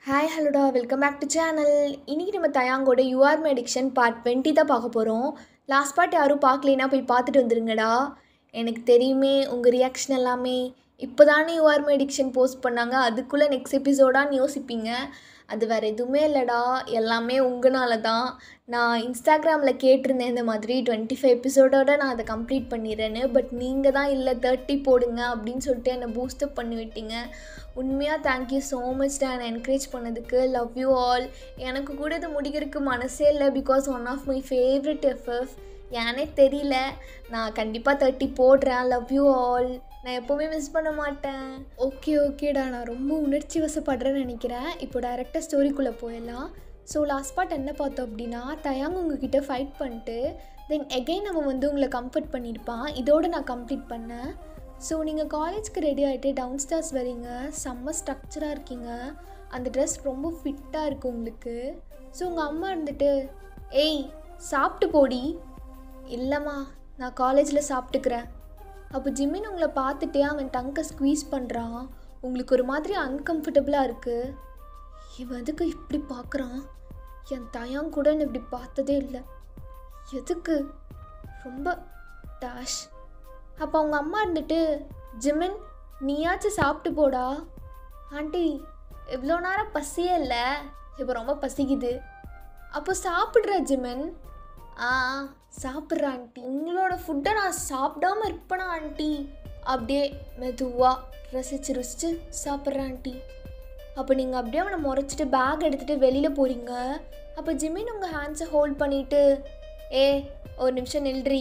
Hi ஹலோடா welcome back to channel இன்றைக்கி நம்ம தயாங்கோட யூஆர் மெடிக்ஷன் பார்ட் டுவெண்ட்டி தான் பார்க்க போகிறோம் லாஸ்ட் பார்ட் யாரும் பார்க்கலைன்னா போய் பார்த்துட்டு வந்துருங்கடா எனக்கு தெரியுமே உங்கள் ரியாக்ஷன் எல்லாமே இப்போ தானே யூஆர் மெடிக்ஷன் போஸ்ட் பண்ணாங்க அதுக்குள்ளே நெக்ஸ்ட் எபிசோடான்னு யோசிப்பீங்க அது வேறு எதுவுமே இல்லைடா எல்லாமே உங்களால தான் நான் இன்ஸ்டாகிராமில் கேட்டிருந்தேன் இந்த மாதிரி டுவெண்ட்டி ஃபைவ் எபிசோடோட நான் அதை கம்ப்ளீட் பண்ணிடுறேன்னு பட் நீங்கள் தான் இல்லை தேர்ட்டி போடுங்க அப்படின்னு சொல்லிட்டு என்னை பூஸ்டப் பண்ணி விட்டீங்க உண்மையாக தேங்க்யூ ஸோ மச் டா என்னை என்கரேஜ் பண்ணதுக்கு லவ் யூ ஆல் எனக்கு கூட இது முடிக்கிறதுக்கு மனசே இல்லை because one of my favourite FF ஏனே தெரியல நான் கண்டிப்பாக தேர்ட்டி போடுறேன் லவ் யூ ஆல் நான் எப்போவுமே மிஸ் பண்ண மாட்டேன் ஓகே ஓகேடா நான் ரொம்ப உணர்ச்சி வசப்படுறேன்னு நினைக்கிறேன் இப்போ டேரெக்டாக ஸ்டோரிக்குள்ளே போயிடலாம் ஸோ லாஸ்ட் பார்ட் என்ன பார்த்தோம் அப்படின்னா தயாங் உங்ககிட்ட ஃபைட் பண்ணிட்டு தென் எகைன் அவன் வந்து உங்களை கம்ஃபர்ட் பண்ணியிருப்பான் இதோடு நான் கம்ப்ளீட் பண்ணேன் ஸோ நீங்கள் காலேஜ்க்கு ரெடி ஆகிட்டு டவுன் ஸ்டார்ஸ் வரீங்க செம்ம ஸ்ட்ரக்சராக இருக்கீங்க அந்த ட்ரெஸ் ரொம்ப ஃபிட்டாக இருக்குது உங்களுக்கு ஸோ உங்கள் அம்மா இருந்துட்டு ஏய் சாப்பிட்டு போடி இல்லைம்மா நான் காலேஜில் சாப்பிட்டுக்கிறேன் அப்போ ஜிம்மின் உங்களை பார்த்துட்டே அவன் டங்கை ஸ்க்வீஸ் பண்ணுறான் உங்களுக்கு ஒரு மாதிரி அன்கம்ஃபர்டபுளாக இருக்குது இவன் எதுக்கு இப்படி பார்க்குறான் என் தயாங் கூட என்னை இப்படி பார்த்ததே இல்லை எதுக்கு ரொம்ப டேஷ் அப்போ அவங்க அம்மா இருந்துட்டு ஜிமின் நீயாச்சும் சாப்பிட்டு போடா ஆண்டி இவ்வளோ நேரம் பசியே இல்லை இப்போ ரொம்ப பசிக்குது அப்போ சாப்பிட்ற ஜிமின் ஆ சாப்பிட்ற ஆண்டி உங்களோட ஃபுட்டை நான் சாப்பிடாம இருப்பேனா ஆண்டி அப்படியே மெதுவாக ரசித்து ருசித்து சாப்பிட்ற ஆண்டி அப்போ நீங்கள் அப்படியே அவனை முறைச்சிட்டு பேக் எடுத்துகிட்டு வெளியில் போகிறீங்க அப்போ ஜிமின் உங்கள் ஹேண்ட்ஸை ஹோல்ட் பண்ணிவிட்டு ஏ ஒரு நிமிஷம் நில்றி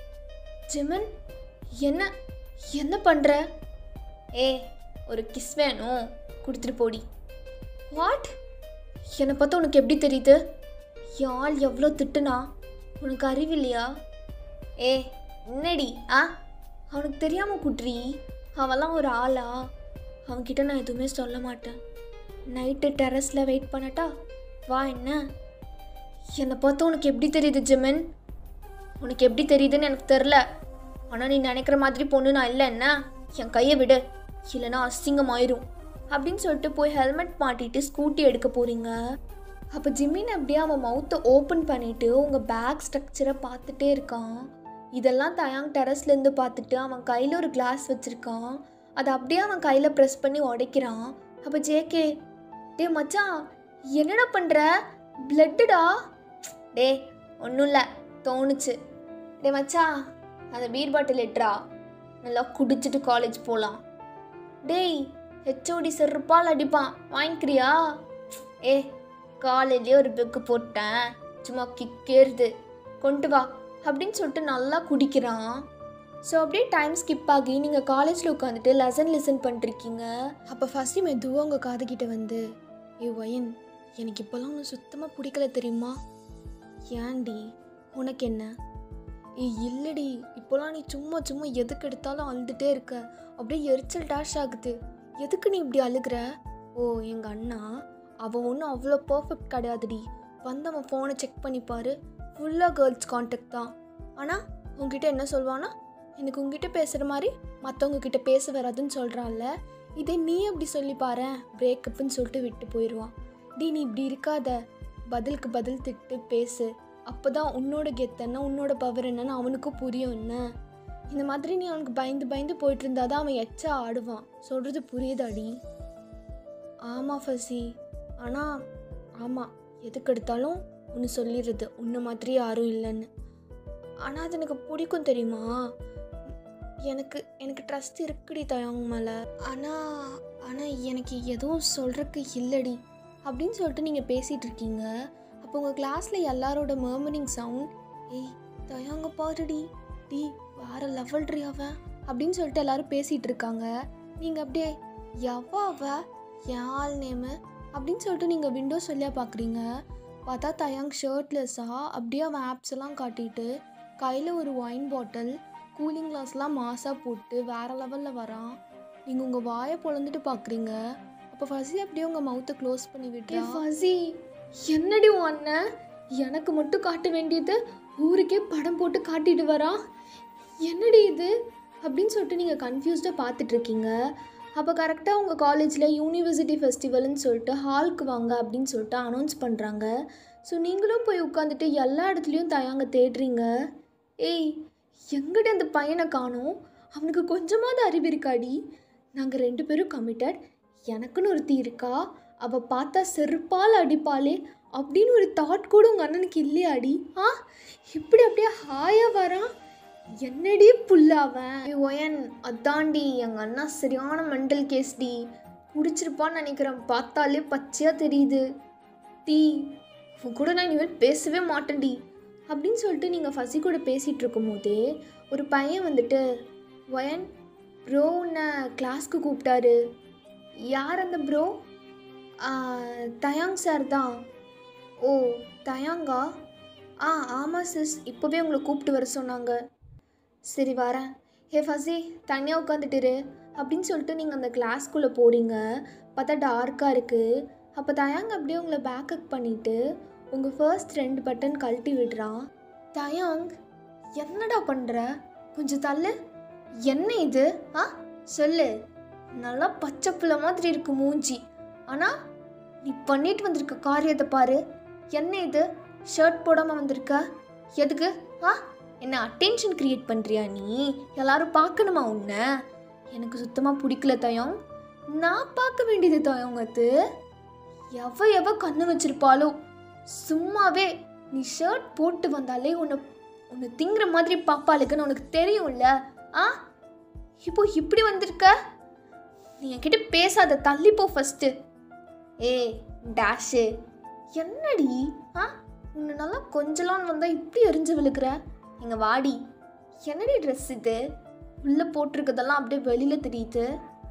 ஜிமின் என்ன என்ன பண்ணுற ஏ ஒரு கிஸ் வேணும் கொடுத்துட்டு போடி வாட் என்னை பார்த்தா உனக்கு எப்படி தெரியுது யாழ் எவ்வளோ திட்டுனா உனக்கு அறிவில்லையா ஏ என்னடி ஆ அவனுக்கு தெரியாமல் குட்ரி அவெல்லாம் ஒரு ஆளா அவன்கிட்ட நான் எதுவுமே சொல்ல மாட்டேன் நைட்டு டெரஸில் வெயிட் பண்ணட்டா வா என்ன என்னை பார்த்தா உனக்கு எப்படி தெரியுது ஜிமின் உனக்கு எப்படி தெரியுதுன்னு எனக்கு தெரில ஆனால் நீ நினைக்கிற மாதிரி பொண்ணு நான் இல்லை என்ன என் கையை விடு இல்லைன்னா அசிங்கமாயிரும் அப்படின்னு சொல்லிட்டு போய் ஹெல்மெட் மாட்டிட்டு ஸ்கூட்டி எடுக்க போகிறீங்க அப்போ ஜிம்மின் அப்படியே அவன் மவுத்தை ஓப்பன் பண்ணிவிட்டு உங்கள் பேக் ஸ்ட்ரக்சரை பார்த்துட்டே இருக்கான் இதெல்லாம் தயாங் டெரஸ்லேருந்து பார்த்துட்டு அவன் கையில் ஒரு கிளாஸ் வச்சுருக்கான் அதை அப்படியே அவன் கையில் ப்ரெஸ் பண்ணி உடைக்கிறான் அப்போ ஜேகே டே மச்சான் என்னடா பண்ணுற பிளட்டுடா டே ஒன்றும் இல்லை தோணுச்சு டே மச்சான் அந்த பீர் பாட்டில் எட்ரா நல்லா குடிச்சிட்டு காலேஜ் போகலாம் டேய் ஹெச்ஓடி செருப்பால் அடிப்பான் வாங்கிக்கிறியா ஏ காலையிலேயே ஒரு பெக்கு போட்டேன் சும்மா கிக்கேறுது கொண்டு வா அப்படின்னு சொல்லிட்டு நல்லா குடிக்கிறான் ஸோ அப்படியே டைம் ஸ்கிப் ஆகி நீங்கள் காலேஜில் உட்காந்துட்டு லெசன் லிசன் பண்ணிருக்கீங்க அப்போ ஃபஸ்ட்டு மெதுவாக உங்கள் காதுகிட்ட வந்து ஏ ஒயன் எனக்கு இப்போல்லாம் ஒன்று சுத்தமாக பிடிக்கல தெரியுமா ஏன்டி உனக்கு என்ன ஏ இல்லடி இப்போலாம் நீ சும்மா சும்மா எதுக்கு எடுத்தாலும் அழுதுகிட்டே இருக்க அப்படியே எரிச்சல் டேஷ் ஆகுது எதுக்கு நீ இப்படி அழுகிற ஓ எங்கள் அண்ணா அவன் ஒன்றும் அவ்வளோ பர்ஃபெக்ட் கிடையாதுடி வந்து அவன் ஃபோனை செக் பண்ணிப்பாரு ஃபுல்லாக கேர்ள்ஸ் கான்டாக்ட் தான் ஆனால் உங்ககிட்ட என்ன சொல்வானா எனக்கு உங்ககிட்ட பேசுகிற மாதிரி மற்றவங்க கிட்ட பேச வராதுன்னு சொல்கிறான்ல இதே நீ அப்படி சொல்லி பாரு பிரேக்கப்புன்னு சொல்லிட்டு விட்டு போயிடுவான் டி நீ இப்படி இருக்காத பதிலுக்கு பதில் திட்டு பேசு அப்போ தான் உன்னோட கெத்தன்னா உன்னோட பவர் என்னன்னு அவனுக்கும் புரியும் என்ன இந்த மாதிரி நீ அவனுக்கு பயந்து பயந்து போயிட்டு இருந்தா தான் அவன் எச்சா ஆடுவான் சொல்கிறது புரியுதாடி ஆமாம் ஃபசி ஆனால் ஆமாம் எதுக்கு எடுத்தாலும் ஒன்று சொல்லிடுறது உன்னை மாதிரி யாரும் இல்லைன்னு ஆனால் அது எனக்கு பிடிக்கும் தெரியுமா எனக்கு எனக்கு ட்ரஸ்ட் இருக்குடி தயங்க மேலே ஆனால் ஆனால் எனக்கு எதுவும் சொல்கிறதுக்கு இல்லடி அப்படின்னு சொல்லிட்டு நீங்கள் பேசிகிட்டு இருக்கீங்க அப்போ உங்கள் கிளாஸில் எல்லாரோட மர்மரிங் சவுண்ட் ஏய் தயாங்க பாருடி டி வேறு லெவல் ட்ரி அவன் அப்படின்னு சொல்லிட்டு எல்லாரும் பேசிகிட்டு இருக்காங்க நீங்கள் அப்படியே எவ அவ என் ஆள் நேமு அப்படின்னு சொல்லிட்டு நீங்கள் விண்டோ சொல்லியாக பார்க்குறீங்க பார்த்தா தயாங் ஷர்ட்லெஸ்ஸாக அப்படியே அவன் ஆப்ஸ் எல்லாம் காட்டிட்டு கையில் ஒரு ஒயின் பாட்டில் கூலிங் கிளாஸ்லாம் மாசாக போட்டு வேறு லெவலில் வரான் நீங்கள் உங்கள் வாயை பொழந்துட்டு பார்க்குறீங்க அப்போ ஃபசி அப்படியே உங்கள் மவுத்தை க்ளோஸ் பண்ணி விட்டு ஃபசி என்னடி உன் அண்ணன் எனக்கு மட்டும் காட்ட வேண்டியது ஊருக்கே படம் போட்டு காட்டிட்டு வரான் என்னடி இது அப்படின்னு சொல்லிட்டு நீங்கள் கன்ஃபியூஸ்டாக பார்த்துட்ருக்கீங்க அப்போ கரெக்டாக உங்கள் காலேஜில் யூனிவர்சிட்டி ஃபெஸ்டிவல்னு சொல்லிட்டு ஹாலுக்கு வாங்க அப்படின்னு சொல்லிட்டு அனௌன்ஸ் பண்ணுறாங்க ஸோ நீங்களும் போய் உட்காந்துட்டு எல்லா இடத்துலையும் தயாங்க தேடுறீங்க ஏய் எங்கிட்ட அந்த பையனை காணோம் அவனுக்கு கொஞ்சமாவது அறிவு இருக்காடி நாங்கள் ரெண்டு பேரும் கமிட்டட் எனக்குன்னு ஒருத்தி இருக்கா அவள் பார்த்தா செருப்பால் அடிப்பாளே அப்படின்னு ஒரு தாட் கூட உங்கள் அண்ணனுக்கு இல்லையாடி ஆ இப்படி அப்படியே ஹாயாக வரான் என்னடி புல்லாவன் ஒயன் அதான்டி எங்கள் அண்ணா சரியான மெண்டல் கேஸ்டி குடிச்சிருப்பான்னு நினைக்கிறேன் பார்த்தாலே பச்சையாக தெரியுது டீ உன் கூட நான் இனிமேல் பேசவே மாட்டேன்டி அப்படின்னு சொல்லிட்டு நீங்கள் ஃபசி கூட பேசிகிட்டு இருக்கும்போதே ஒரு பையன் வந்துட்டு ஒயன் ப்ரோ உன்னை கிளாஸ்க்கு கூப்பிட்டாரு யார் அந்த ப்ரோ தயாங் சார் தான் ஓ தயாங்கா ஆ ஆமாம் சிஸ் இப்போவே உங்களை கூப்பிட்டு வர சொன்னாங்க சரி வரேன் ஹே ஃபசி தனியாக உட்காந்துட்டுரு அப்படின்னு சொல்லிட்டு நீங்கள் அந்த கிளாஸ்க்குள்ளே போகிறீங்க பார்த்தா டார்க்காக இருக்குது அப்போ தயாங்க அப்படியே உங்களை பேக்கப் பண்ணிவிட்டு உங்கள் ஃபர்ஸ்ட் ரெண்டு பட்டன் கழட்டி விடுறான் தயாங் என்னடா பண்ணுற கொஞ்சம் தள்ளு என்ன இது ஆ சொல்லு நல்லா பச்சை புள்ள மாதிரி இருக்கு மூஞ்சி ஆனால் நீ பண்ணிட்டு வந்திருக்க காரியத்தை பாரு என்ன இது ஷர்ட் போடாமல் வந்திருக்க எதுக்கு ஆ என்ன அட்டென்ஷன் க்ரியேட் பண்ணுறியா நீ எல்லாரும் பார்க்கணுமா உன்னை எனக்கு சுத்தமாக பிடிக்கல தயம் நான் பார்க்க வேண்டியது தயம் அது எவ எவ கண்ணு வச்சிருப்பாளோ சும்மாவே நீ ஷர்ட் போட்டு வந்தாலே உன்னை உன்னை திங்குற மாதிரி பாப்பாளுக்குன்னு உனக்கு தெரியும்ல ஆ இப்போ இப்படி வந்திருக்க நீ என்கிட்ட பேசாத தள்ளிப்போ ஃபஸ்ட்டு ஏ டேஷு என்னடி ஆ உன்னை நல்லா கொஞ்சலான்னு வந்தால் இப்படி எரிஞ்சு விழுக்கிற எங்கள் வாடி என்னடி ட்ரெஸ் இது உள்ளே போட்டிருக்கதெல்லாம் அப்படியே வெளியில் தெரியுது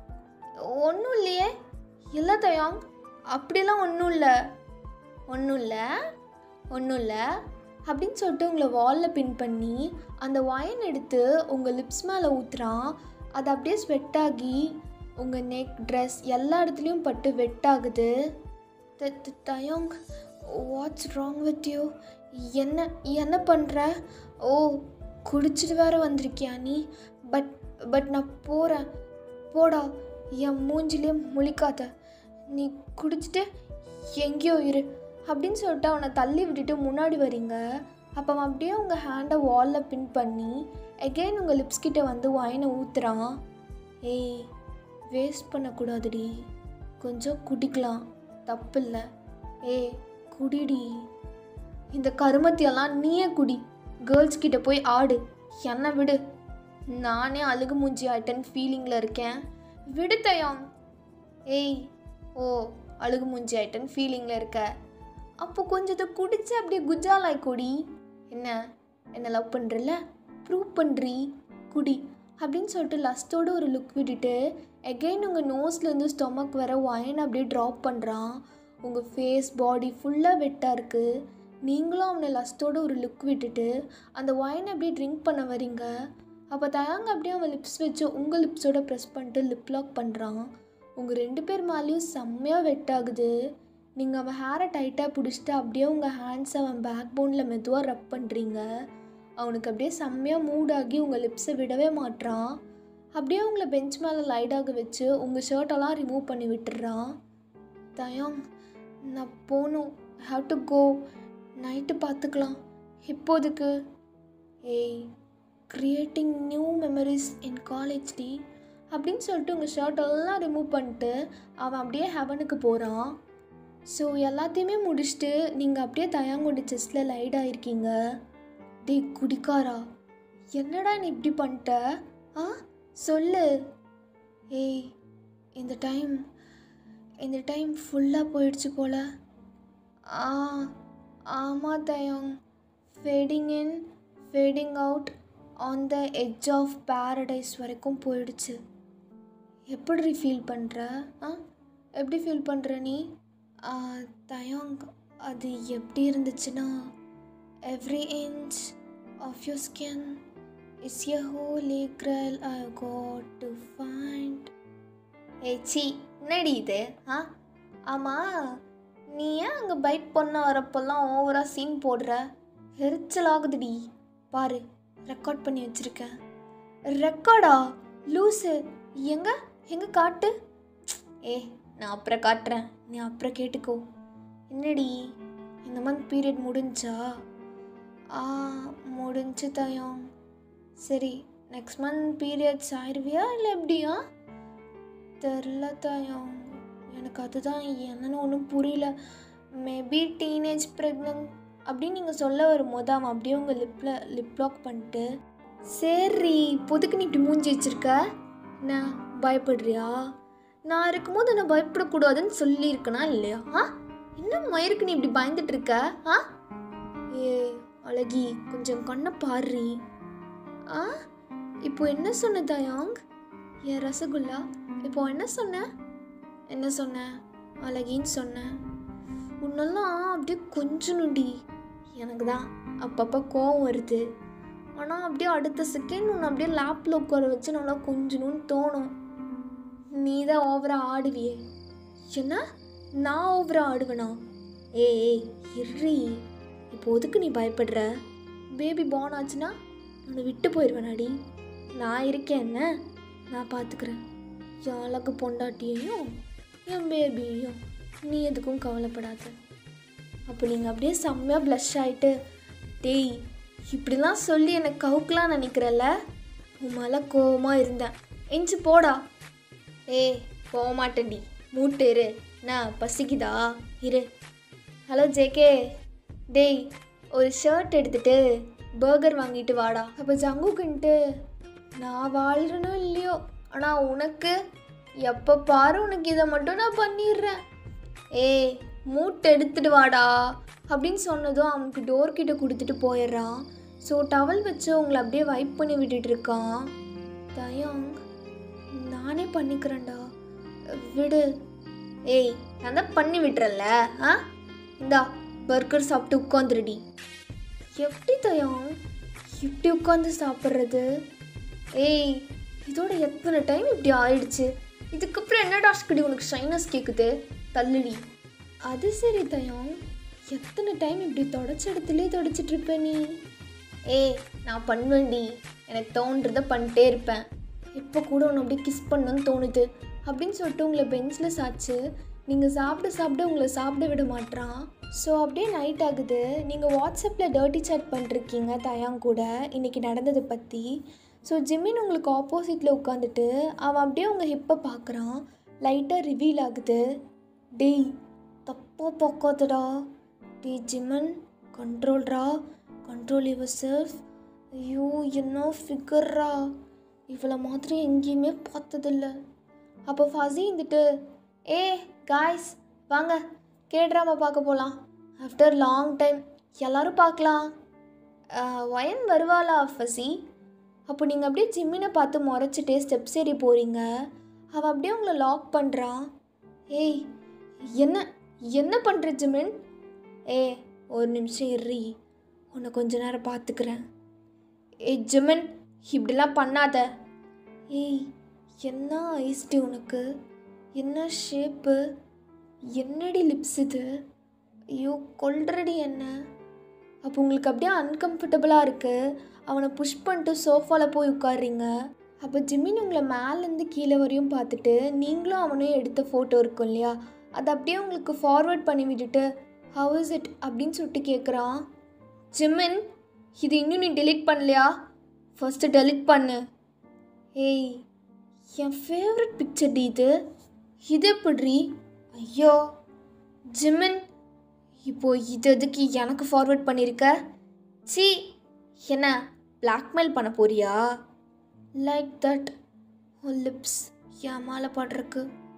ஒன்றும் இல்லையே இல்லை தயாங் அப்படிலாம் ஒன்றும் இல்லை ஒன்றும் இல்லை ஒன்றும் இல்லை அப்படின்னு சொல்லிட்டு உங்களை வாலில் பின் பண்ணி அந்த ஒயன் எடுத்து உங்கள் லிப்ஸ் மேலே ஊற்றுறான் அது அப்படியே ஸ்வெட் ஆகி உங்கள் நெக் ட்ரெஸ் எல்லா இடத்துலையும் பட்டு வெட் ஆகுது த- த- Taeyong what's wrong with you என்ன என்ன பண்ணுற ஓ குடிச்சிட்டு வேற வந்திருக்கியா நீ பட் பட் நான் போகிறேன் போடா என் மூஞ்சிலே முழிக்காத நீ குடிச்சிட்டு எங்கேயோ இரு அப்படின்னு சொல்லிட்டு அவனை தள்ளி விட்டுட்டு முன்னாடி வரீங்க அப்போ அவன் அப்படியே உங்கள் ஹேண்டை வாலில் பின் பண்ணி எகெயின் உங்கள் லிப்ஸ் கிட்ட வந்து வாயினை ஊத்துறான் ஏய் வேஸ்ட் பண்ணக்கூடாதுடி கொஞ்சம் குடிக்கலாம் தப்பு இல்லை ஏய் குடிடி இந்த கருமத்தியெல்லாம் நீயே குடி கேர்ள்ஸ் கிட்ட போய் ஆடு என்ன விடு நானே அழுகு மூஞ்சி ஆயிட்டேன்னு ஃபீலிங்கில் இருக்கேன் விடு தயம் ஏய் ஓ அழுகு மூஞ்சி ஆயிட்டேன்னு ஃபீலிங்கில் இருக்க அப்போ கொஞ்சத்தை குடிச்சு அப்படியே குஜாலாய் கொடி என்ன என்ன லவ் பண்ணுறல ப்ரூவ் பண்ணுறி குடி அப்படின்னு சொல்லிட்டு லஸ்ட்டோட ஒரு லுக் விட்டுட்டு எகெயின் உங்கள் நோஸ்லேருந்து ஸ்டொமக் வர ஒயன் அப்படியே ட்ராப் பண்ணுறான் உங்கள் ஃபேஸ் பாடி ஃபுல்லாக வெட்டாக இருக்குது நீங்களும் அவனை லஸ்ட்டோட ஒரு லுக் விட்டுட்டு அந்த ஒயனை அப்படியே ட்ரிங்க் பண்ண வரீங்க அப்போ தயாங்க அப்படியே அவன் லிப்ஸ் வச்சு உங்கள் லிப்ஸோட ப்ரெஸ் பண்ணிட்டு லிப் லாக் பண்ணுறான் உங்கள் ரெண்டு பேர் மேலேயும் செம்மையாக வெட்டாகுது நீங்கள் அவன் ஹேரை டைட்டாக பிடிச்சிட்டு அப்படியே உங்கள் ஹேண்ட்ஸை அவன் பேக் போனில் மெதுவாக ரப் பண்ணுறீங்க அவனுக்கு அப்படியே செம்மையாக மூட் ஆகி உங்கள் லிப்ஸை விடவே மாட்றான் அப்படியே உங்களை பெஞ்ச் மேலே லைடாக வச்சு உங்கள் ஷர்ட்டெல்லாம் ரிமூவ் பண்ணி விட்டுறான் தயாங் நான் போகணும் ஹாவ் டு கோ நைட்டு பார்த்துக்கலாம் இப்போதுக்கு ஏய் creating new memories in college டி அப்படின்னு சொல்லிட்டு உங்கள் ஷர்ட் எல்லாம் ரிமூவ் பண்ணிட்டு அவன் அப்படியே ஹெவனுக்கு போகிறான் ஸோ எல்லாத்தையுமே முடிச்சுட்டு நீங்கள் அப்படியே தயாங்கோட செஸ்டில் லைட் ஆயிருக்கீங்க டேய் குடிக்காரா என்னடா நீ இப்படி பண்ணிட்ட ஆ சொல்லு ஏய் இந்த டைம் இந்த டைம் ஃபுல்லாக போயிடுச்சு போல ஆ ஆமாம் தயம் fading in fading out on the edge of paradise வரைக்கும் போயிடுச்சு எப்படி ஃபீல் பண்ணுற ஆ எப்படி ஃபீல் பண்ணுற நீ ஆ, தயாங் அது எப்படி இருந்துச்சுன்னா every inch of your skin is a holy grail I got to find ஏ சி என்னடி இது ஆ ஆமாம் நீ ஏன் அங்கே பைட் பண்ண வரப்பெல்லாம் ஓவராக சீன் போடுற எரிச்சல் ஆகுதுடி பாரு ரெக்கார்ட் பண்ணி வச்சுருக்கேன் ரெக்கார்டா லூஸு எங்க எங்கே காட்டு ஏ நான் அப்புறம் காட்டுறேன் நீ அப்புறம் கேட்டுக்கோ என்னடி இந்த மந்த் பீரியட் முடிஞ்சா ஆ முடிஞ்சு தயம் சரி நெக்ஸ்ட் மந்த் பீரியட்ஸ் ஆயிடுவியா இல்லை எப்படியா தெரில தயம் எனக்கு அதுதான் என்னன்னு ஒன்றும் புரியல மேபி டீனேஜ் ப்ரெக்னன்ட் அப்படின்னு நீங்கள் சொல்ல வரும்போது அவன் அப்படியே உங்கள் லிப்பில் லிப் லாக் பண்ணிட்டு சரி பொதுக்கு நீ இப்படி மூஞ்சி வச்சிருக்க என்ன பயப்படுறியா நான் இருக்கும்போது நான் பயப்படக்கூடாதுன்னு சொல்லியிருக்கனா இல்லையா ஆ என்ன மயிருக்கு நீ இப்படி பயந்துட்டு இருக்க ஆ ஏ அழகி கொஞ்சம் கண்ணை பாரு ஆ இப்போ என்ன சொன்ன தயாங் என் ரசகுல்லா இப்போ என்ன சொன்ன என்ன சொன்ன அழகின்னு சொன்னேன் உன்னெல்லாம் அப்படியே கொஞ்சணுண்டி எனக்கு தான் அப்பப்போ கோவம் வருது ஆனால் அப்படியே அடுத்த செகண்ட் உன்னை அப்படியே லேப்பில் உட்கார வச்சு நல்லா கொஞ்சணும்னு தோணும் நீ தான் ஓவராக ஆடுவியே என்ன நான் ஓவராக ஆடுவேனா ஏய் ஏய் இர்ரி இப்போ எதுக்கு நீ பயப்படுற பேபி பார்ன் ஆச்சுன்னா உன்னை விட்டு போயிடுவேனாடி நான் இருக்கேன் என்ன நான் பார்த்துக்கிறேன் என் அழகு பொண்டாட்டியையும் என் பேபியையும் நீ எதுக்கும் கவலைப்படாத அப்போ நீங்கள் அப்படியே செம்மையாக ப்ளஷ் ஆகிட்டு டேய் இப்படிலாம் சொல்லி எனக்கு கவுக்கலாம் நினைக்கிறல்ல உன் மேலே கோவமாக இருந்தேன் எஞ்சி போடா ஏய் போக மாட்டேன்டி மூட்டு இரு நான் பசிக்குதா இரு ஹலோ ஜேகே டேய் ஒரு ஷர்ட் எடுத்துட்டு பர்கர் வாங்கிட்டு வாடா அப்போ ஜங்குக்குன்ட்டு நான் வாழ்கிறனோ இல்லையோ ஆனால் உனக்கு எப்போ பாரு உனக்கு இதை மட்டும் நான் பண்ணிடுறேன் ஏய் மூட்டை எடுத்துட்டு வாடா அப்படின்னு சொன்னதும் அவனுக்கு டோர் கிட்ட கொடுத்துட்டு போயிடுறான் ஸோ டவல் வச்சு உங்களை அப்படியே வைப் பண்ணி விட்டுட்டு இருக்கான் தயங் நானே பண்ணிக்கிறேன்டா விடு ஏய் நான் தான் பண்ணி விட்டுறல ஆ இந்தா பர்கர் சாப்பிட்டு உட்காந்துருடி எப்படி தயம் இப்படி உட்காந்து சாப்பிட்றது ஏய் இதோட எத்தனை டைம் இப்படி ஆயிடுச்சு இதுக்கப்புறம் என்ன டாஸ்கடி உனக்கு ஷைனஸ் கேட்குது தள்ளுடி அது சரி தயம் எத்தனை டைம் இப்படி தொடச்ச இடத்துலயே தொடச்சிட்டு இருப்ப நீ ஏய் நான் பண்ணுவேன்டி எனக்கு தோன்றதை பண்ணிட்டே இருப்பேன் இப்போ கூட உன்னை அப்படியே கிஸ் பண்ணணும்னு தோணுது அப்படின்னு சொல்லிட்டு உங்களை பெஞ்சில் சாச்சு நீங்கள் சாப்பிட சாப்பிட உங்களை சாப்பிட விட மாட்றான் ஸோ அப்படியே நைட் ஆகுது நீங்கள் வாட்ஸ்அப்பில் டர்ட்டி சேட் பண்ணிருக்கீங்க தயாங் கூட இன்றைக்கி நடந்ததை பற்றி ஸோ ஜிம்மின் உங்களுக்கு ஆப்போசிட்டில் உட்காந்துட்டு அவன் அப்படியே உங்கள் ஹிப்பை பார்க்குறான் லைட்டாக ரிவீல் ஆகுது டேய் தப்பாக பார்க்காதடா டேய் ஜிம்மன் கண்ட்ரோல்ரா கண்ட்ரோல் யுவர் செல்ஃப் ஐயோ என்ன ஃபிகர்ரா இவளை மாதிரி எங்கேயுமே பார்த்ததில்ல அப்போ ஃபசி இருந்துட்டு ஏ காய்ஸ் வாங்க கே ட்ராமா பார்க்க போகலாம் ஆஃப்டர் லாங் டைம் எல்லாரும் பார்க்கலாம் ஒயன் வருவாளா ஃபசி அப்போ நீங்கள் அப்படியே ஜிம்மினை பார்த்து முறைச்சிட்டே ஸ்டெப்ஸ் ஏறி போகிறீங்க அவள் அப்படியே உங்களை லாக் பண்ணுறான் ஏய் என்ன என்ன பண்ணுற ஜிமின் ஏ ஒரு நிமிஷம் இறி உன்னை கொஞ்ச நேரம் பார்த்துக்கிறேன் ஏய் ஜிமின் இப்படிலாம் பண்ணாத ஏய் என்ன ஐஸ்டி உனக்கு என்ன ஷேப்பு என்னடி லிப்ஸ் இது ஐயோ கொல்றடி என்ன அப்போ உங்களுக்கு அப்படியே அன்கம்ஃபர்டபுளாக இருக்குது அவனை புஷ் பண்ணிட்டு சோஃபாவில் போய் உட்காடுறீங்க அப்போ ஜிம்மின் உங்களை மேலேருந்து கீழே வரையும் பார்த்துட்டு நீங்களும் அவனையும் எடுத்த ஃபோட்டோ இருக்கும் இல்லையா அதை அப்படியே உங்களுக்கு ஃபார்வர்ட் பண்ணி விட்டுட்டு ஹவ் இஸ் இட் அப்படின்னு சொல்லிட்டு கேட்குறான் ஜிம்மின் இது இன்னும் நீ டெலீட் பண்ணலையா ஃபஸ்ட்டு டெலீட் பண்ணு ஏய் என் ஃபேவரட் பிக்சர் டி இது இது எப்படி ஐயோ ஜிமின் இப்போ இது எதுக்கு எனக்கு ஃபார்வர்ட் பண்ணியிருக்க சி என்ன பிளாக்மெயில் பண்ண போறியா லைக் தட் ஓ லிப்ஸ் என் மேலே படுறக்கு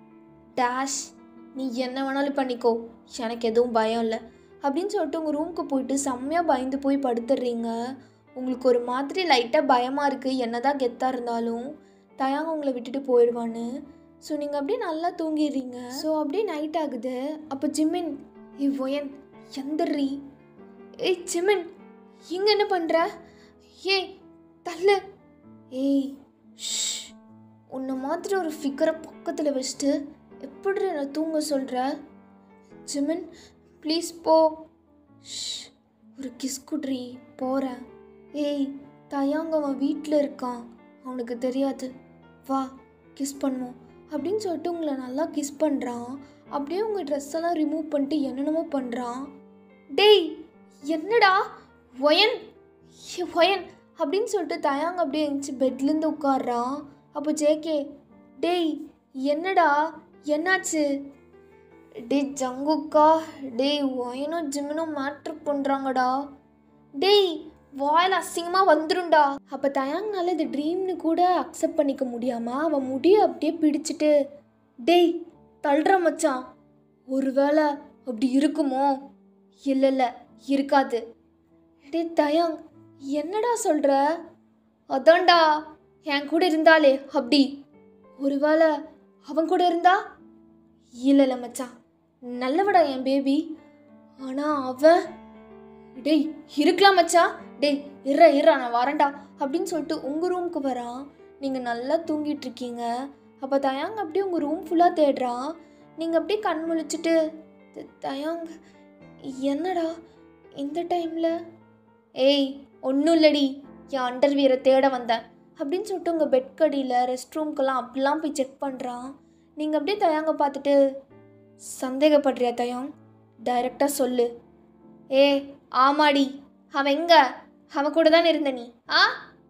டேஷ் நீ என்ன வேணாலும் பண்ணிக்கோ எனக்கு எதுவும் பயம் இல்லை அப்படின்னு சொல்லிட்டு உங்கள் ரூமுக்கு போயிட்டு செம்மையாக பயந்து போய் படுத்துடுறீங்க உங்களுக்கு ஒரு மாதிரி லைட்டாக பயமாக இருக்குது என்னதான் கெத்தாக இருந்தாலும் தயாங்க உங்களை விட்டுட்டு போயிடுவான்னு ஸோ நீங்கள் அப்படியே நல்லா தூங்கிடுறீங்க ஸோ அப்படியே நைட் ஆகுது அப்போ ஜிமின் ஏய் ஒயன் எந்தர்றி ஏய் ஜிமின் இங்கே என்ன பண்ணுற ஏய் தள்ளு ஏய் ஷ் உன்னை மாதிரி ஒரு ஃபிகரை பக்கத்தில் வச்சுட்டு எப்படி என்னை தூங்க சொல்கிற ஜிமின் ப்ளீஸ் போ ஷ் ஒரு கிஸ் குட்ரி போகிறேன் ஏய் தயாங்க அவன் வீட்டில் இருக்கான் அவனுக்கு தெரியாது வா கிஸ் பண்ணுவோம் அப்படின்னு சொல்லிட்டு உங்களை நல்லா கிஸ் பண்ணுறான் அப்படியே உங்கள் ட்ரெஸ் எல்லாம் ரிமூவ் பண்ணிட்டு என்னென்னமோ பண்ணுறான் டேய் என்னடா ஒயன் ஏ, ஒயன் அப்படின்னு சொல்லிட்டு தயாங்க அப்படியே எழுந்துச்சு பெட்லேருந்து உட்காடுறான் அப்போ ஜேகே டேய் என்னடா என்னாச்சு டேய் ஜங்குக்கா டேய் ஒயனும் ஜிம்னும் மேட்ரு பண்ணுறாங்கடா டேய் வாயில் அசிங்கமாக வந்துரும்டா அப்போ தயாங்னால இது ட்ரீம்னு கூட அக்செப்ட் பண்ணிக்க முடியாமல் அவன் முடிய அப்படியே பிடிச்சிட்டு டேய் தள்ளுற மச்சான் ஒருவேளை அப்படி இருக்குமோ இல்லை இல்லை இருக்காது டேய் தயாங் என்னடா சொல்கிற அதான்டா என் கூட இருந்தாலே அப்படி ஒருவேளை அவன் கூட இருந்தா இல்லை இல்லை மச்சான் நல்லவடா என் பேபி ஆனால் அவன் டேய் இருக்கலாம் மச்சான் டேய் இற இற நான் வரேன்டா அப்படின்னு சொல்லிட்டு உங்கள் ரூமுக்கு வரான் நீங்கள் நல்லா தூங்கிட்டு இருக்கீங்க அப்போ தயாங் அப்படியே உங்கள் ரூம் ஃபுல்லாக தேடுறான் நீங்கள் அப்படியே கண் முழிச்சிட்டு "த- தயாங் என்னடா இந்த டைமில் ஏய் ஒன்றும் இல்லடி என் அண்டர்வியரை தேட வந்தேன் அப்படின்னு சொல்லிட்டு உங்கள் பெட் கடியில் ரெஸ்ட் ரூம்க்கெல்லாம் அப்படிலாம் போய் செக் பண்ணுறான் நீங்கள் அப்படியே தயாங்க பார்த்துட்டு சந்தேகப்படுறியா தயாங் டைரெக்டாக சொல்லு ஏ ஆமாடி அவன் எங்க அவன் கூட தானே இருந்த நீ ஆ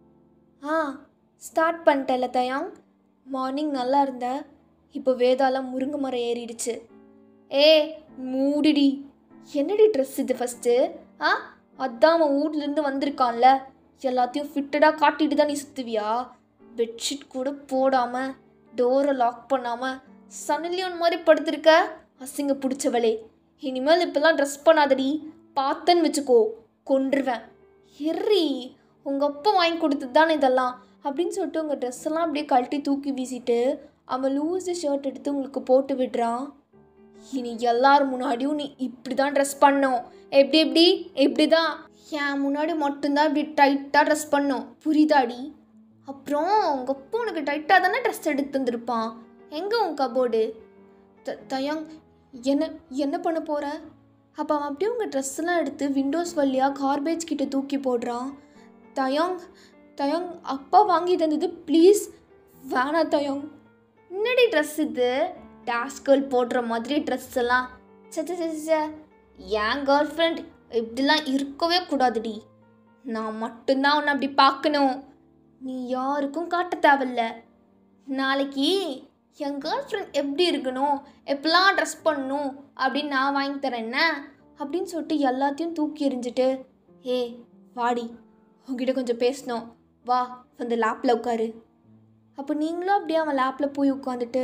ஆ ஸ்டார்ட் பண்ணிட்டல தயாங் மார்னிங் நல்லா இருந்த இப்போ வேதாளம் முருங்கை மரம் ஏறிடுச்சு ஏ மூடிடி என்னடி ட்ரெஸ் இது ஃபஸ்ட்டு ஆ அதான் அவன் ஊர்லேருந்து வந்திருக்கான்ல எல்லாத்தையும் ஃபிட்டடாக காட்டிட்டு தான் நீ சுற்றுவியா பெட்ஷீட் கூட போடாமல் டோரை லாக் பண்ணாமல் சன்லியோன் மாதிரி படுத்திருக்க அசிங்க பிடிச்சவளே இனிமேல் இப்பெல்லாம் ட்ரெஸ் பண்ணாதடி பார்த்தேன்னு வச்சுக்கோ கொன்றுவேன் எர்ரி உங்கள் அப்பா வாங்கி கொடுத்தது தானே இதெல்லாம் அப்படின்னு சொல்லிட்டு உங்கள் ட்ரெஸ் எல்லாம் அப்படியே கழட்டி தூக்கி வீசிட்டு அவன் லூஸு ஷர்ட் எடுத்து உங்களுக்கு போட்டு விடுறான் இனி எல்லார் முன்னாடியும் நீ இப்படி தான் ட்ரெஸ் பண்ணும் எப்படி எப்படி இப்படி தான் என் முன்னாடி மட்டும்தான் இப்படி டைட்டாக ட்ரெஸ் பண்ணும் புரியுதாடி அப்புறம் உங்கள் அப்பா உனக்கு டைட்டாக தானே ட்ரெஸ் எடுத்து தந்திருப்பான் எங்கே உன் கபோர்டு த தயங் என்ன என்ன பண்ண போகிற அப்போ அவன் அப்படியே உங்கள் ட்ரெஸ்ஸெல்லாம் எடுத்து விண்டோஸ் வழியாக கார்பேஜ் கிட்ட தூக்கி போடுறான் தயங் தயங் அப்பா வாங்கி தந்தது ப்ளீஸ் வேணா தயங் என்னடி ட்ரெஸ் இது டேஷ் கேர்ள் போடுற மாதிரி ட்ரெஸ் எல்லாம் சே சே, சே, சே. என் கேர்ள் ஃப்ரெண்ட் இப்படிலாம் இருக்கவே கூடாதுடி நான் மட்டும்தான் உன்னை அப்படி பார்க்கணும் நீ யாருக்கும் காட்ட தேவையில்ல நாளைக்கு என் கேர்ள் ஃப்ரெண்ட் எப்படி இருக்கணும் எப்படிலாம் ட்ரெஸ் பண்ணணும் அப்படின்னு நான் வாங்கி தரேன் என்ன அப்படின்னு சொல்லிட்டு எல்லாத்தையும் தூக்கி எறிஞ்சிட்டு ஏ வாடி உங்ககிட்ட கொஞ்சம் பேசணும் வா வந்து லேப்பில் உட்காரு அப்போ நீங்களும் அப்படியே அவன் லேப்பில் போய் உட்காந்துட்டு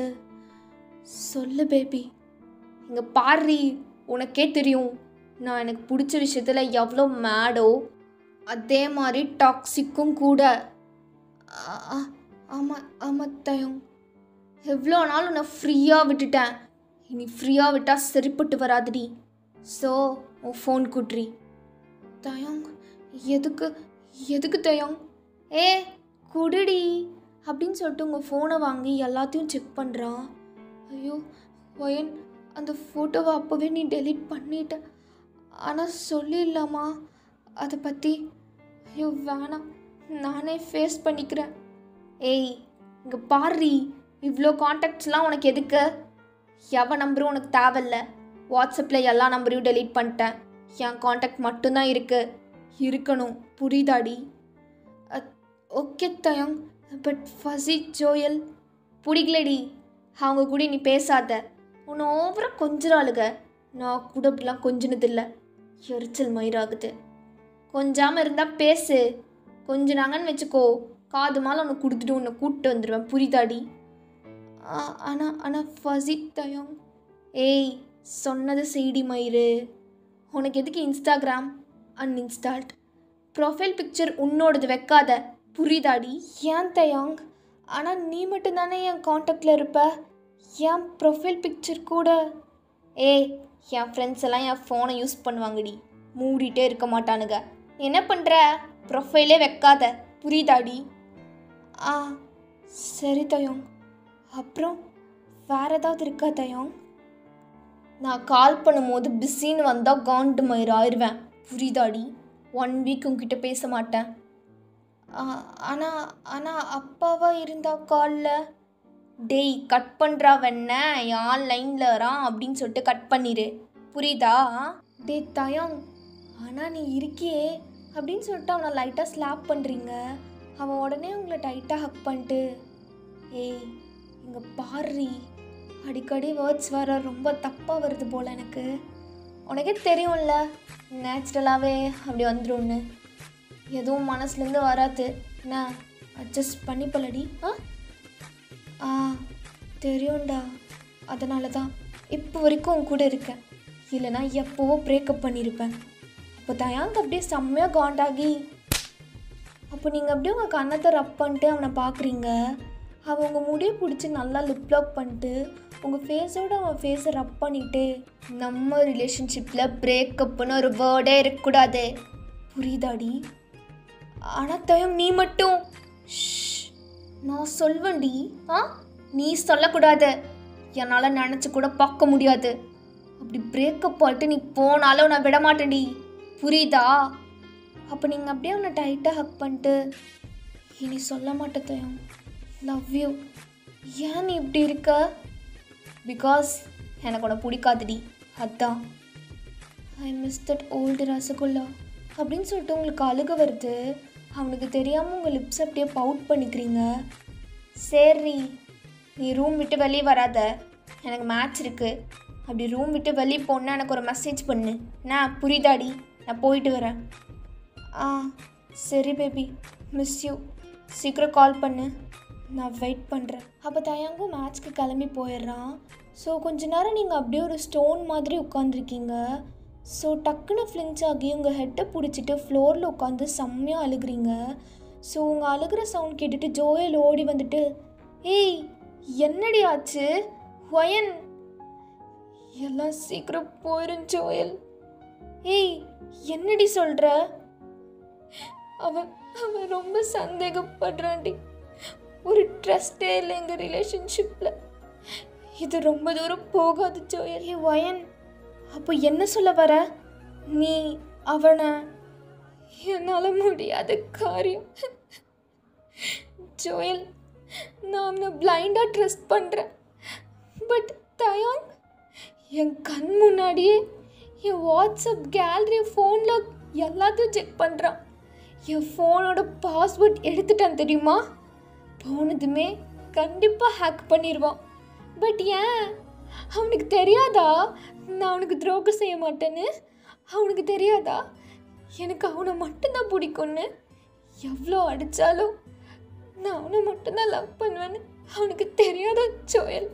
சொல்லு பேபி இங்கே பாரு உனக்கே தெரியும் நான் எனக்கு பிடிச்ச விஷயத்தில் எவ்வளோ மேடோ அதே மாதிரி டாக்ஸிக்கும் கூட ஆமாம் ஆமாம் தயம் எவ்வளோ நாள் உன்னை ஃப்ரீயாக விட்டுட்டேன் இனி ஃப்ரீயாக விட்டால் சரிப்பட்டு வராதுடி ஸோ உன் ஃபோன் குட்ரி தயம் எதுக்கு எதுக்கு தயம் ஏ குடுடி அப்படின்னு சொல்லிட்டு உங்கள் ஃபோனை வாங்கி எல்லாத்தையும் செக் பண்ணுறான் ஐயோ ஒயன் அந்த ஃபோட்டோவை அப்போவே நீ டெலீட் பண்ணிட்ட ஆனால் சொல்லிடலாமா அதை பற்றி ஐயோ வேணாம் நானே ஃபேஸ் பண்ணிக்கிறேன் ஏய் இங்கே பாரு இவ்வளோ காண்டாக்ட்ஸ்லாம் உனக்கு எதுக்கு எவன் நம்பரும் உனக்கு தேவையில்ல வாட்ஸ்அப்பில் எல்லா நம்பரையும் டெலீட் பண்ணிட்டேன் என் காண்டாக்ட் மட்டும்தான் இருக்கு இருக்கணும் புரியுதாடி ஓகே தயம் பட் ஃபசி ஜோயல் பிடிக்கலடி அவங்க கூட நீ பேசாத உன்னை ஓவராக கொஞ்சிறாளுக நான் கூட அப்படிலாம் கொஞ்சினதில்லை எரிச்சல் மயிராகுது கொஞ்சாமல் இருந்தால் பேசு கொஞ்சினாங்கன்னு வச்சுக்கோ காது மேலே உன்னை கொடுத்துட்டு உன்னை கூப்பிட்டு வந்துடுவேன் புரியுதாடி ஆனால் ஆனால் ஃபசி தயம் ஏய் சொன்னது செய்டி மயிறு உனக்கு எதுக்கு இன்ஸ்டாகிராம் அன்இன்ஸ்டால்ட் ப்ரொஃபைல் பிக்சர் உன்னோடது வைக்காத புரியுதாடி ஏன் தயாங் ஆனால் நீ மட்டும்தானே என் காண்டாக்டில் இருப்ப என் ப்ரொஃபைல் பிக்சர் கூட ஏய் என் ஃப்ரெண்ட்ஸ் எல்லாம் என் ஃபோனை யூஸ் பண்ணுவாங்கடி மூடிட்டே இருக்க மாட்டானுங்க என்ன பண்ணுற ப்ரொஃபைலே வைக்காத புரியுதாடி ஆ சரி தயோங் அப்புறம் வேற ஏதாவது இருக்கா தயோங் நான் கால் பண்ணும்போது பிஸின்னு வந்தால் காண்டு மயிர் ஆயிடுவேன் புரியுதாடி ஒன் வீக் உங்ககிட்ட பேச மாட்டேன் ஆனால் ஆனால் அப்பாவா இருந்தா காலில் டேய் கட் பண்ணுறா வெண்ண யான் லைனில் வரான் அப்படின்னு சொல்லிட்டு கட் பண்ணிடு புரியுதா டே தயாங் ஆனால் நீ இருக்கியே அப்படின்னு சொல்லிட்டு அவனை லைட்டாக ஸ்லாப் பண்ணுறீங்க அவன் உடனே உங்களை டைட்டாக ஹக் பண்ணிட்டு ஏய் இங்கே பாரு அடிக்கடி வேர்ட்ஸ் வர ரொம்ப தப்பாக வருது போல் எனக்கு உனக்கே தெரியும்ல நேச்சுரலாகவே அப்படி வந்துடும்னு எதுவும் மனசுலேருந்து வராது என்ன அட்ஜஸ்ட் பண்ணிப்பலடி ஆ ஆ தெரியும்டா அதனால தான் இப்போ வரைக்கும் உன் கூட இருக்கேன் இல்லைனா எப்போவோ பிரேக்கப் பண்ணியிருப்பேன் அப்போ தயாங்க அப்படியே செம்மையாக காண்டாகி அப்போ நீங்கள் அப்படியே உங்கள் கன்னத்தை ரப் பண்ணிட்டு அவனை பார்க்குறீங்க அவன் உங்கள் முடியை பிடிச்சி நல்லா லிப் லாக் பண்ணிட்டு உங்கள் ஃபேஸோட அவன் ஃபேஸை ரப் பண்ணிட்டு நம்ம ரிலேஷன்ஷிப்பில் பிரேக்கப்னு ஒரு வேர்டே இருக்கக்கூடாது புரியுதாடி ஆனால் தயம் நீ மட்டும் ஷ், நான் சொல்வேன்டி ஆ நீ சொல்லக்கூடாது என்னால் நினச்சி கூட பார்க்க முடியாது அப்படி பிரேக்கப் ஆகிட்டு நீ போனாலும் நான் விட மாட்டேன்டி புரியுதா அப்போ நீங்கள் அப்படியே அவனை டைட்டாக ஹக் பண்ணிட்டு இனி சொல்ல மாட்டேன் தயம் லவ் யூ ஏன் நீ இப்படி இருக்க பிகாஸ் எனக்கு உன்னை பிடிக்காதுடி அதான் I miss that old rasgulla அப்படின்னு சொல்லிட்டு உங்களுக்கு அழுக வருது அவனுக்கு தெரியாமல் உங்கள் லிப்ஸ் அப்படியே பவுட் பண்ணிக்கிறீங்க சரி நீ ரூம் விட்டு வெளியே வராத எனக்கு மேட்ச் இருக்குது அப்படி ரூம் விட்டு வெளியே போனால் எனக்கு ஒரு மெசேஜ் பண்ணு நான் புரியுதாடி நான் போயிட்டு வரேன் ஆ சரி பேபி மிஸ் யூ சீக்கிரம் கால் பண்ணு நான் வெயிட் பண்ணுறேன் அப்போ தயாங்கும் மேட்ச்க்கு கிளம்பி போயிடுறான் ஸோ கொஞ்ச நேரம் நீங்கள் அப்படியே ஒரு ஸ்டோன் மாதிரி உட்காந்துருக்கீங்க ஸோ டக்குன்னு ஃப்ளிங்ஸ் ஆகி உங்கள் ஹெட்டை பிடிச்சிட்டு ஃப்ளோரில் உட்காந்து செம்மையாக அழுகுறீங்க ஸோ உங்கள் அழுகிற சவுண்ட் கேட்டுட்டு ஜோயல் ஓடி வந்துட்டு ஏய் என்னடி ஆச்சு ஒயன் எல்லாம் சீக்கிரம் போயிரும் ஜோயல் ஏய் என்னடி சொல்கிற அவன் அவன் ரொம்ப சந்தேகப்படுறான்டி ஒரு ட்ரஸ்டே இல்லை எங்கள் ரிலேஷன்ஷிப்பில் இது ரொம்ப தூரம் போகாது ஜோயல் ஏ ஒயன் அப்போ என்ன சொல்ல வர நீ அவனை என்னால் முடியாத காரியம் ஜோயல் நான் அவனை பிளைண்டாக ட்ரஸ்ட் பண்ணுறேன் பட் தயாங் என் கண் முன்னாடியே என் வாட்ஸ்அப் கேலரி ஃபோனில் எல்லாத்தையும் செக் பண்ணுறான் என் ஃபோனோட பாஸ்வேர்ட் எடுத்துட்டான் தெரியுமா போனதுமே கண்டிப்பாக ஹேக் பண்ணிடுவான் பட் ஏன் அவனுக்கு தெரியாதா நான் அவனுக்கு துரோகம் செய்ய மாட்டேன்னு அவனுக்கு தெரியாதா எனக்கு அவனை மட்டும்தான் பிடிக்கும்னு எவ்வளோ அடித்தாலும் நான் அவனை மட்டும்தான் லவ் பண்ணுவேன்னு அவனுக்கு தெரியாதா ஜோயல்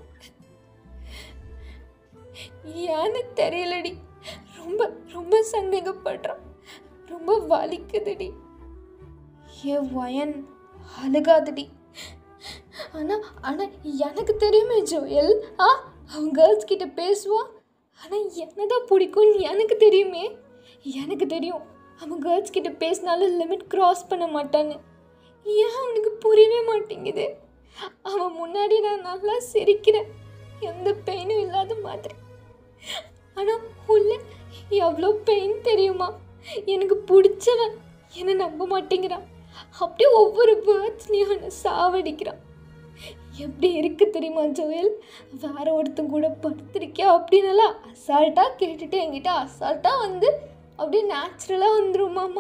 ஏன்னு தெரியலடி ரொம்ப ரொம்ப சந்தேகப்படுறான் ரொம்ப வலிக்குதுடி ஏ வயன் அழுகாதடி ஆனால் ஆனால் எனக்கு தெரியுமே ஜோயல் ஆ அவன் கேர்ள்ஸ் கிட்ட பேசுவான் ஆனால் என்னதான் பிடிக்கும்னு எனக்கு தெரியுமே எனக்கு தெரியும் அவன் கேர்ள்ஸ் கிட்ட பேசினாலும் லிமிட் கிராஸ் பண்ண மாட்டான்னு ஏன் அவனுக்கு புரியவே மாட்டேங்குது அவன் முன்னாடி நான் நல்லா சிரிக்கிறேன் எந்த பெயினும் இல்லாத மாதிரி ஆனால் உள்ள எவ்வளோ பெயின் தெரியுமா எனக்கு பிடிச்சவன் என்னை நம்ப மாட்டேங்கிறான் அப்படியே ஒவ்வொரு வேர்ட்ஸ்லையும் என்னை சாவடிக்கிறான் எப்படி இருக்கு தெரியுமா ஜோயல் வேற ஒருத்தன் கூட படுத்திருக்கியா அப்படின்னாலாம் அசால்ட்டாக கேட்டுட்டு என்கிட்ட அசால்ட்டாக வந்து அப்படியே நேச்சுரலாக வந்துருமாமா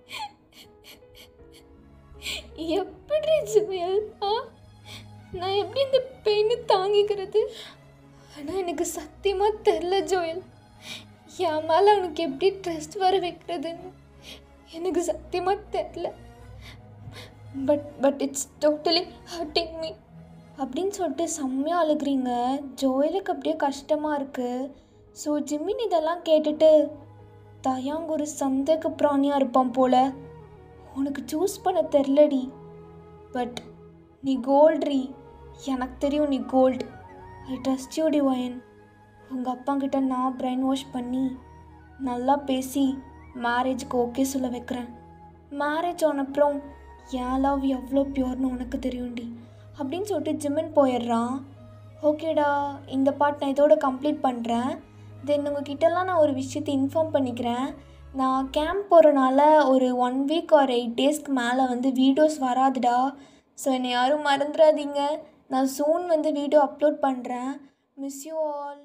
எப்படி ஜோயல் ஆ நான் எப்படி இந்த பெயினை தாங்கிக்கிறது ஆனால் எனக்கு சத்தியமாக தெரில ஜோயல் என் மேலே அவனுக்கு எப்படி ட்ரஸ்ட் வர வைக்கிறதுன்னு எனக்கு சத்தியமாக தெரில but but it's totally hurting me அப்படின்னு சொல்லிட்டு செம்மையாக அழுகுறீங்க ஜோயலுக்கு அப்படியே கஷ்டமாக இருக்குது ஸோ ஜிம்மின் இதெல்லாம் கேட்டுட்டு தயாங்க ஒரு சந்தேக பிராணியாக இருப்பான் போல உனக்கு சூஸ் பண்ண தெரிலடி பட் நீ கோல்ட்ரி எனக்கு தெரியும் நீ gold I trust you divine உங்கள் அப்பாங்கிட்ட நான் பிரைன் வாஷ் பண்ணி நல்லா பேசி மேரேஜுக்கு ஓகே சொல்ல வைக்கிறேன் மேரேஜ் ஆன அப்புறம் என் லவ் எவ்வளோ பியூர்னு உனக்கு தெரியும்டி அப்படின்னு சொல்லிட்டு ஜிம்மின் போயிடுறான் ஓகேடா இந்த பார்ட் நான் இதோட கம்ப்ளீட் பண்ணுறேன் தென் உங்ககிட்டலாம் நான் ஒரு விஷயத்தை இன்ஃபார்ம் பண்ணிக்கிறேன் நான் கேம்ப் போகிறனால ஒரு ஒன் வீக் ஒரு எயிட் டேஸ்க்கு மேலே வந்து வீடியோஸ் வராதுடா ஸோ என்னை யாரும் மறந்துடாதீங்க நான் சூன் வந்து வீடியோ அப்லோட் பண்ணுறேன் மிஸ் யூ ஆல்